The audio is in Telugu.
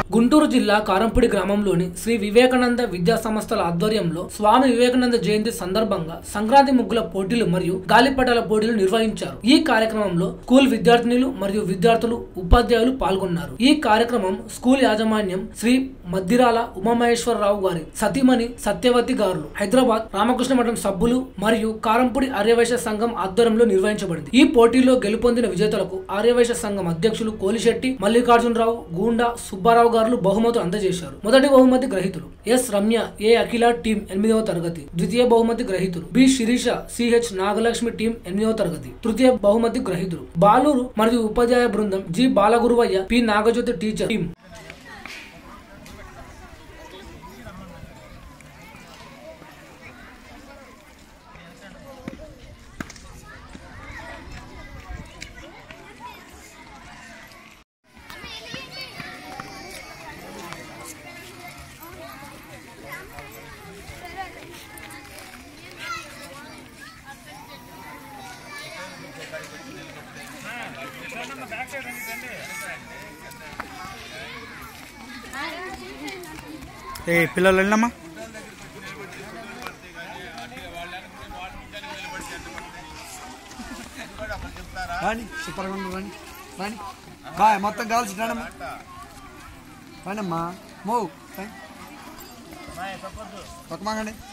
గుంటూరు జిల్లా కారంపూడి గ్రామంలోని శ్రీ వివేకానంద విద్యా సంస్థల ఆధ్వర్యంలో స్వామి వివేకానంద జయంతి సందర్భంగా సంక్రాంతి ముగ్గుల పోటీలు మరియు గాలిపటాల పోటీలు నిర్వహించారు ఈ కార్యక్రమంలో స్కూల్ విద్యార్థినులు మరియు విద్యార్థులు ఉపాధ్యాయులు పాల్గొన్నారు ఈ కార్యక్రమం స్కూల్ యాజమాన్యం శ్రీ మద్దిరాల ఉమామహేశ్వరరావు గారి సతీమణి సత్యవతి గారు హైదరాబాద్ రామకృష్ణ మఠం సభ్యులు మరియు కారంపూడి ఆర్యవైశ్య సంఘం ఆధ్వర్యంలో నిర్వహించబడింది ఈ పోటీలో గెలుపొందిన విజేతలకు ఆర్యవైశ్య సంఘం అధ్యక్షులు కోలిశెట్టి మల్లికార్జునరావు గూండా సుబ్బారావు గారు బహుమతులు అందజేశారు మొదటి బహుమతి గ్రహీతులు S Ramya A Akhila team ఎనిమిదవ తరగతి ద్వితీయ బహుమతి గ్రహీతులు B Sirisha CH Nagalakshmi team ఎనిమిదవ తరగతి తృతీయ బహుమతి గ్రహీతులు బాలూరు మరియు ఉపాధ్యాయ బృందం G Balaguruvayya P Nagajyothi teacher team ఏ పిల్లలు వెళ్ళమ్మా రాణి సూపర్గా ఉంది రాణి రాణి బాయ్ మొత్తం కావాల్సి రానమ్మా రానమ్మా మో పక్కమాకండి